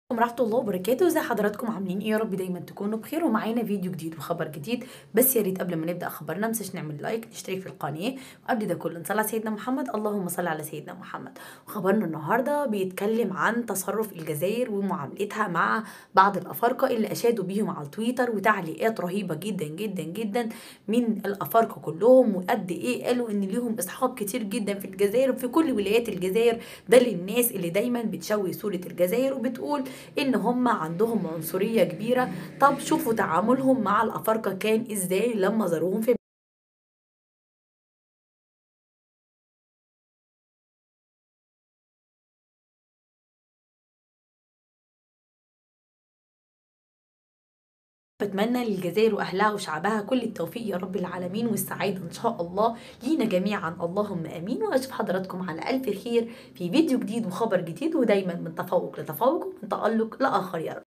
ورحمة الله وبركاته ازي حضراتكم عاملين ايه يا رب دايما تكونوا بخير ومعانا فيديو جديد وخبر جديد بس يا ريت قبل ما نبدا خبرنا متنساش نعمل لايك نشترك في القناه وقبل ده كله نصلي على سيدنا محمد اللهم صل على سيدنا محمد وخبرنا النهارده بيتكلم عن تصرف الجزائر ومعاملتها مع بعض الافارقه اللي اشادوا بيهم على التويتر وتعليقات رهيبه جدا جدا جدا من الافارقه كلهم وقد ايه قالوا ان ليهم اصحاب كتير جدا في الجزائر وفي كل ولايات الجزائر ده للناس اللي دايما بتشوي صوره الجزائر وبتقول ان هم عندهم عنصريه كبيره طب شوفوا تعاملهم مع الافارقه كان ازاي لما زاروهم في بتمنى للجزائر واهلها وشعبها كل التوفيق يا رب العالمين والسعاده ان شاء الله لينا جميعا اللهم امين واشوف حضراتكم على الف خير في فيديو جديد وخبر جديد ودايما من تفوق لتفوق ومن تالق لاخر يا رب